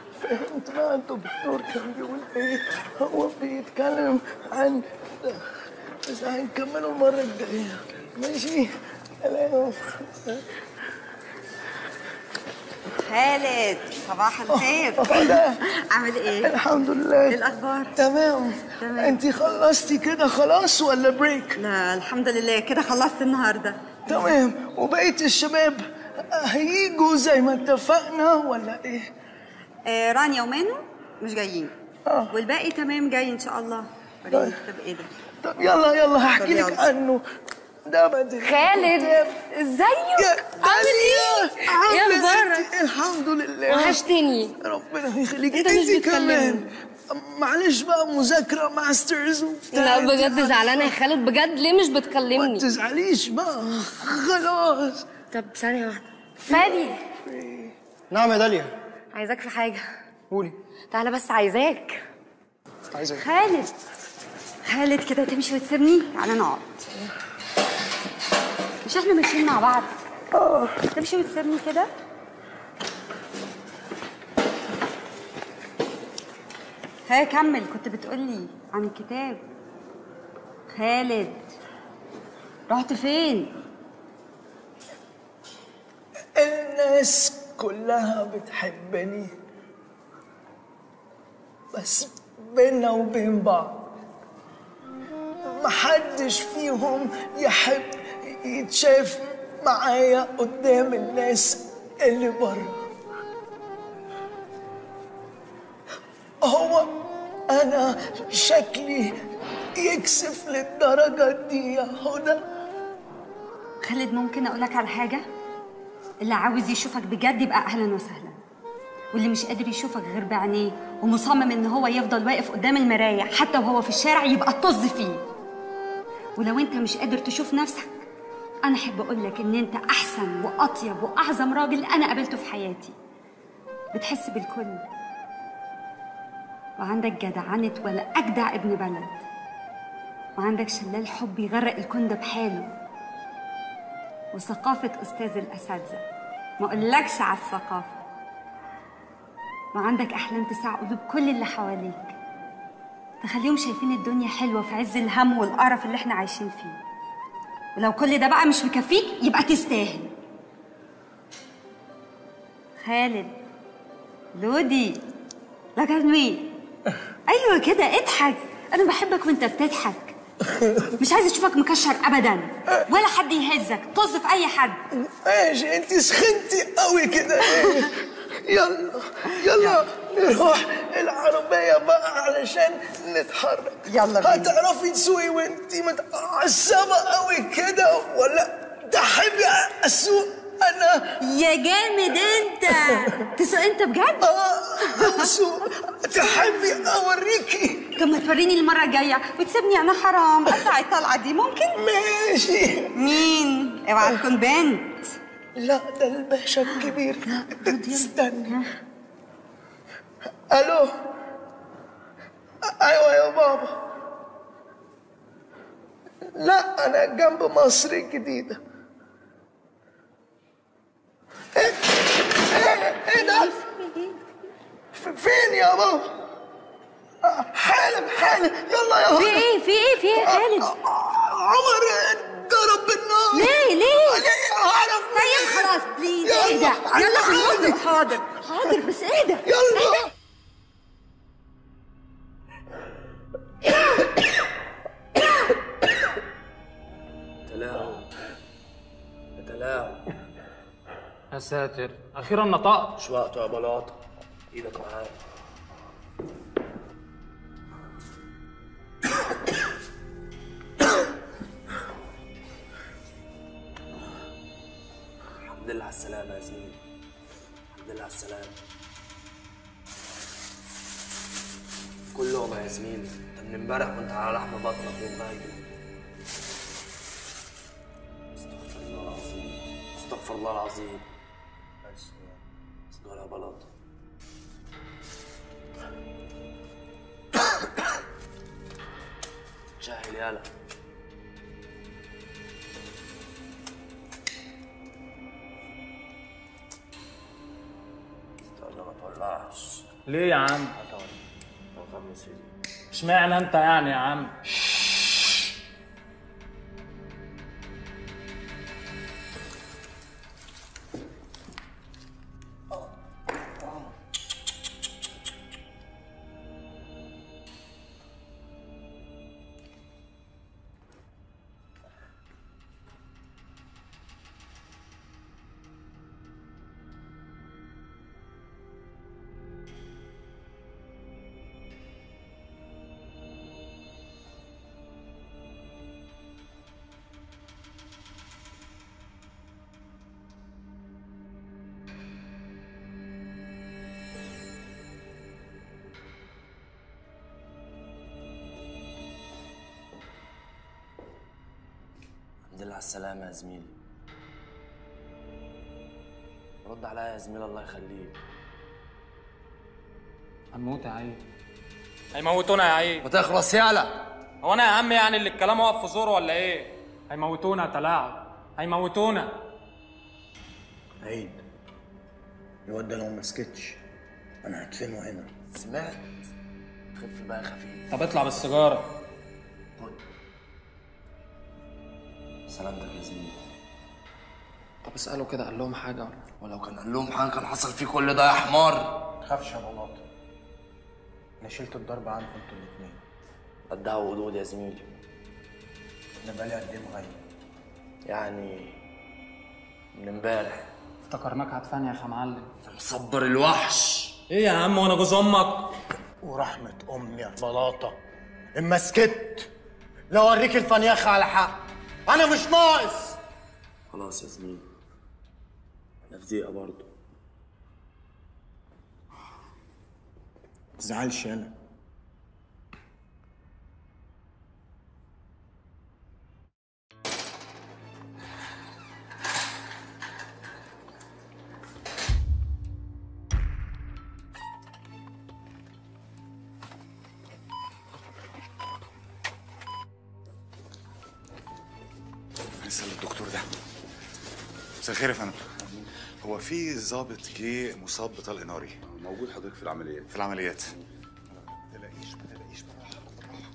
فهمت بقى الدكتور كان بيقول ايه هو بيتكلم عن بس هنكمله المرة الجاية ماشي سلام خالد صباح الخير ده عامل ايه؟ الحمد لله ايه الاخبار؟ تمام تمام. انت خلصتي كده خلاص ولا بريك لا الحمد لله كده خلصت النهارده تمام وبقية الشباب هيجوا زي ما اتفقنا ولا ايه آه رانيا ومانو مش جايين آه. والباقي تمام جاي ان شاء الله وريني طب ايه ده؟ طب يلا يلا هحكي طب لك يلا. عنه ده بدري خالد يا ازيك عامل ايه ايه عاملة اخبارك إنت؟ الحمد لله وحشتني ربنا يخليك أنت مش انت بتكلمني. كمان معلش بقى مذاكرة ماسترز وبتاع لا أنت بجد زعلانه يا خالد بجد ليه مش ما بتكلمني تزعليش بقى خلاص طب ثانيه واحده فادي نعم يا داليا عايزاك في حاجه قولي تعالى بس عايزاك عايزة ايه؟ خالد خالد كده تمشي وتسيبني تعالى نقعد مش احنا ماشيين مع بعض تمشي وتسيبني كده ها كمل كنت بتقولي عن الكتاب خالد رحت فين الناس كلها بتحبني بس بينا وبين بعض محدش فيهم يحب يتشاف معايا قدام الناس اللي بره هو انا شكلي يكسف للدرجة دي يا هدى خالد ممكن اقولك على حاجه اللي عاوز يشوفك بجد يبقى اهلا وسهلا واللي مش قادر يشوفك غير بعينيه ومصمم ان هو يفضل واقف قدام المرايه حتى وهو في الشارع يبقى طز فيه ولو انت مش قادر تشوف نفسك انا احب اقولك ان انت احسن واطيب واعظم راجل انا قابلته في حياتي بتحس بالكل وعندك جدعنة ولا أجدع ابن بلد وعندك شلال حب يغرق الكون ده بحاله وثقافة أستاذ الأساتذة ما أقولكش على الثقافة وعندك أحلام تسع قلوب كل اللي حواليك تخليهم شايفين الدنيا حلوة في عز الهم والقرف اللي احنا عايشين فيه ولو كل ده بقى مش مكفيك يبقى تستاهل خالد لودي لك مين ايوه كده اضحك انا بحبك وانت بتضحك مش عايزه اشوفك مكشر ابدا ولا حد يهزك طز في اي حد ماشي انت سخنتي قوي كده يلا يلا نروح العربية بقى علشان نتحرك يلا بينا. هتعرفي تسوقي وانت متعصبة قوي كده ولا تحبي اسوق انا يا جامد انت تسوق انت بجد اه اسوق تحبي اوريكي طب ما توريني المره الجايه وتسيبني انا حرام اطلع الطلعه دي ممكن ماشي مين اوعى تكون بنت لا ده الباشا الكبير استني الو ايوه يا بابا لا انا جنب مصر الجديده ايه ايه ايه ده ف- فين يا بابا آه، حالا حالا يلا يا في هدى ايه في ايه في ايه يا خالد عمر ضرب بالنار ليه ليه ليه اعرف طيب منين؟ خلاص بليز يلا، اهدى يلا في حاضر. النص حاضر حاضر بس اهدى يلا تلاعب تلاعب يا ساتر اخيرا نطقت مش وقته يا بلاطة ايدك معايا الحمد لله على السلامة يا زميلي الحمد لله على السلامة كل لقمة يا زميلي انت من امبارح وانت على لحم بطنك ومبين استغفر الله العظيم استغفر الله العظيم بس بس ولا بلاطة جاهل يالا استنى ما تولعش ليه يا عم هتقعد وغمس في دي اشمعنى انت يعني يا عم الحمد لله على السلامة يا زميلي رد عليا يا زميلي الله يخليك هنموت يا عيد هيموتونا يا عيد ما تخلص يالا هو انا يا عم يعني اللي الكلام واقف في زوره ولا ايه هيموتونا يا تلاعب هيموتونا عيد الواد ده لو ما سكتش انا هدفنه هنا سمعت خف بقى خفيف طب اطلع بالسيجاره خد سلامتك يا زميلي طب اسأله كده قال لهم حاجة ولا ولو كان قال لهم حاجة كان حصل فيه كل ده يا حمار تخافش يا بلاطة انا شلت الضرب عنكم انتوا الاتنين قدها وقدود يا زميلي انا بقالي قد ايه مغيب يعني من امبارح افتكرناك هتفاني يا اخي معلم مصبر الوحش ايه يا عم وانا جوز امك ورحمة امي يا بلاطة اما سكت لو اوريك الفنيخة على حق انا مش ناقص خلاص يا زميلي انا في دقيقة برضه تزعلش انا اسال الدكتور ده مساء الخير يا فندم هو في ضابط جه مصاب بطلق ناري موجود حضرتك في العمليات في العمليات ما تقلقيش ما تقلقيش بالراحه بالراحه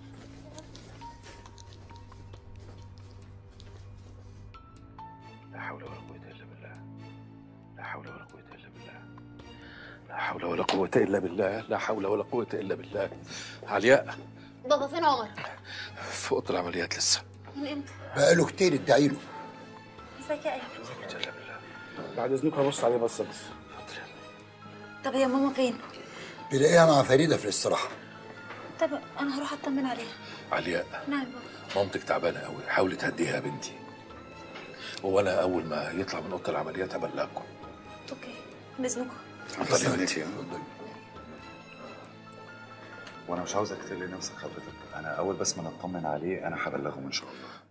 لا حول ولا قوة إلا بالله لا حول ولا قوة إلا بالله لا حول ولا قوة إلا بالله لا حول ولا قوة إلا بالله علياء بابا فين عمر؟ في أوضة العمليات لسه من امتى؟ بقاله كتير ادعي له ازيك يا ايه؟ إلا بالله بعد اذنك هبص عليه بس بس طب هي ماما فين؟ تلاقيها مع فريده في الاستراحه طب انا هروح اطمن عليها علياء نعم بابا مامتك تعبانة قوي حاولي تهديها يا بنتي وأنا أول ما يطلع من أوضة العمليات هبلغكم اوكي باذنكم اتفضلي يا بنتي اتفضلي. وانا مش عاوزك تقلق نفسك حضرتك انا اول بس ما نطمن عليه انا هبلغهم ان شاء الله